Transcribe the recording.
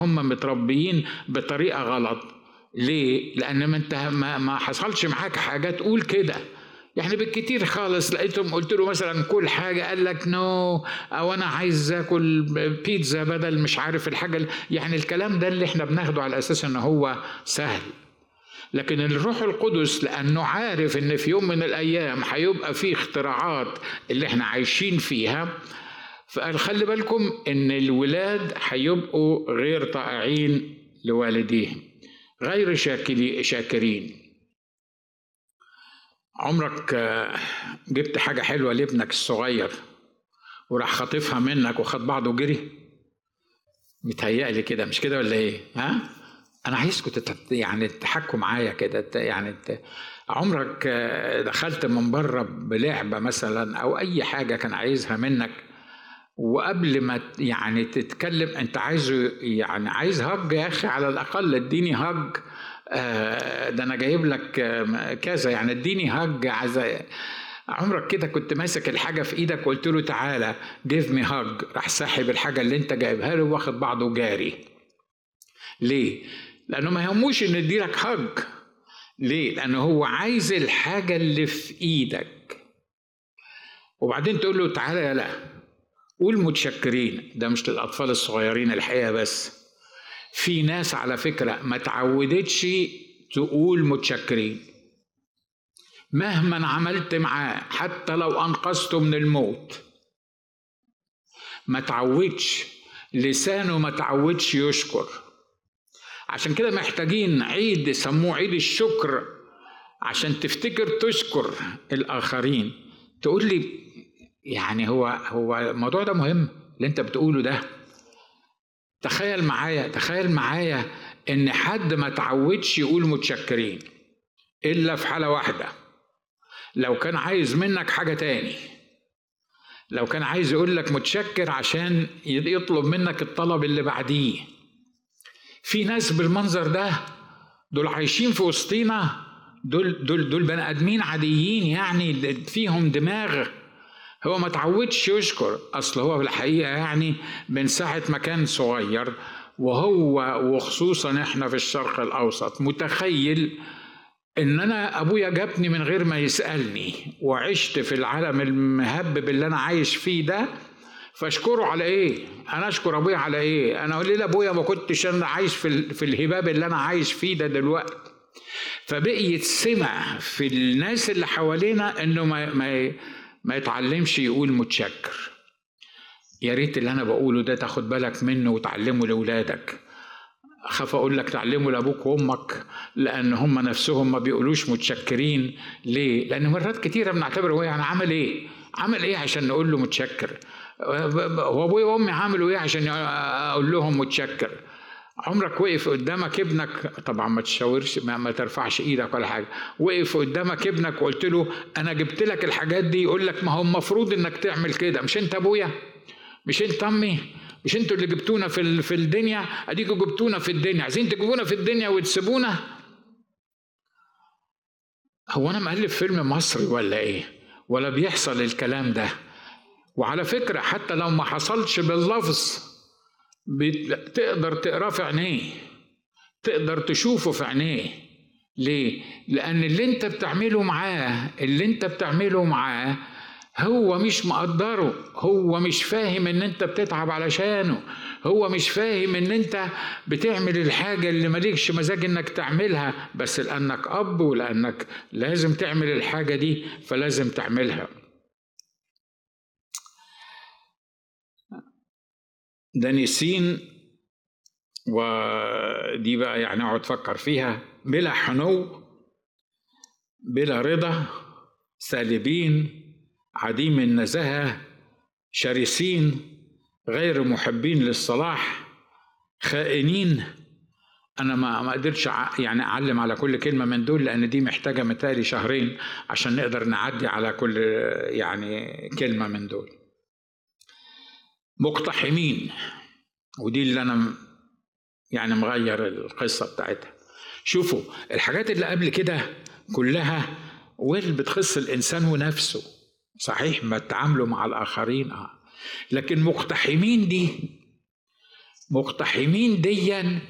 هم متربيين بطريقه غلط ليه لان ما انت ما, ما حصلش معاك حاجه تقول كده يعني بالكتير خالص لقيتهم قلت له مثلا كل حاجه قال لك نو او انا عايز اكل بيتزا بدل مش عارف الحاجه يعني الكلام ده اللي احنا بناخده على اساس ان هو سهل لكن الروح القدس لانه عارف ان في يوم من الايام هيبقى في اختراعات اللي احنا عايشين فيها فقال خلي بالكم ان الولاد هيبقوا غير طائعين لوالديهم غير شاكرين عمرك جبت حاجة حلوة لابنك الصغير وراح خاطفها منك وخد بعضه وجري متهيألي كده مش كده ولا ايه ها انا عايزكم تت... يعني تحكوا معايا كده يعني ت... عمرك دخلت من بره بلعبه مثلا او اي حاجه كان عايزها منك وقبل ما يعني تتكلم انت عايزه يعني عايز هج يا اخي على الاقل اديني هج آه ده انا جايب لك كذا يعني اديني هج عايز عمرك كده كنت ماسك الحاجة في ايدك وقلت له تعالى جيف مي هاج راح ساحب الحاجة اللي انت جايبها له واخد بعضه وجاري ليه؟ لأنه ما يهموش إن يديلك هج ليه؟ لأنه هو عايز الحاجة اللي في إيدك وبعدين تقول له تعالى يا لا قول متشكرين ده مش للأطفال الصغيرين الحقيقة بس في ناس على فكرة ما تعودتش تقول متشكرين مهما عملت معاه حتى لو أنقذته من الموت ما تعودش لسانه ما تعودش يشكر عشان كده محتاجين عيد يسموه عيد الشكر عشان تفتكر تشكر الآخرين تقول لي يعني هو هو الموضوع ده مهم اللي انت بتقوله ده تخيل معايا تخيل معايا ان حد ما تعودش يقول متشكرين الا في حاله واحده لو كان عايز منك حاجه تاني لو كان عايز يقول لك متشكر عشان يطلب منك الطلب اللي بعديه في ناس بالمنظر ده دول عايشين في وسطينا دول دول دول بني ادمين عاديين يعني فيهم دماغ هو ما تعودش يشكر اصل هو في الحقيقه يعني من ساعه ما كان صغير وهو وخصوصا احنا في الشرق الاوسط متخيل ان انا ابويا جابني من غير ما يسالني وعشت في العالم المهبب اللي انا عايش فيه ده فاشكره على ايه انا اشكر ابويا على ايه انا اقول ليه ابويا ما كنتش انا عايش في في الهباب اللي انا عايش فيه ده دلوقتي فبقي يتسمع في الناس اللي حوالينا انه ما ما ما يتعلمش يقول متشكر يا ريت اللي انا بقوله ده تاخد بالك منه وتعلمه لاولادك اخاف اقول لك تعلمه لابوك وامك لان هم نفسهم ما بيقولوش متشكرين ليه لان مرات كتيره بنعتبر هو يعني عمل ايه عمل ايه عشان نقول له متشكر هو ابويا وامي عملوا ايه عشان اقول لهم متشكر عمرك وقف قدامك ابنك طبعا ما تشاورش ما, ما ترفعش ايدك ولا حاجه وقف قدامك ابنك وقلت له انا جبت لك الحاجات دي يقول لك ما هو المفروض انك تعمل كده مش انت ابويا مش انت امي مش انتوا اللي جبتونا في في الدنيا اديكوا جبتونا في الدنيا عايزين تجيبونا في الدنيا وتسيبونا هو انا مؤلف فيلم مصري ولا ايه ولا بيحصل الكلام ده وعلى فكرة حتى لو ما حصلش باللفظ تقدر تقراه في عينيه تقدر تشوفه في عينيه ليه؟ لأن اللي أنت بتعمله معاه اللي أنت بتعمله معاه هو مش مقدره هو مش فاهم ان انت بتتعب علشانه هو مش فاهم ان انت بتعمل الحاجة اللي مالكش مزاج انك تعملها بس لانك اب ولانك لازم تعمل الحاجة دي فلازم تعملها ده نسين ودي بقى يعني اقعد افكر فيها بلا حنو بلا رضا سالبين عديم النزاهه شرسين غير محبين للصلاح خائنين انا ما ما قدرتش يعني اعلم على كل كلمه من دول لان دي محتاجه متهيألي شهرين عشان نقدر نعدي على كل يعني كلمه من دول مقتحمين ودي اللي انا يعني مغير القصه بتاعتها شوفوا الحاجات اللي قبل كده كلها ويل بتخص الانسان ونفسه صحيح ما تعاملوا مع الاخرين اه لكن مقتحمين دي مقتحمين ديا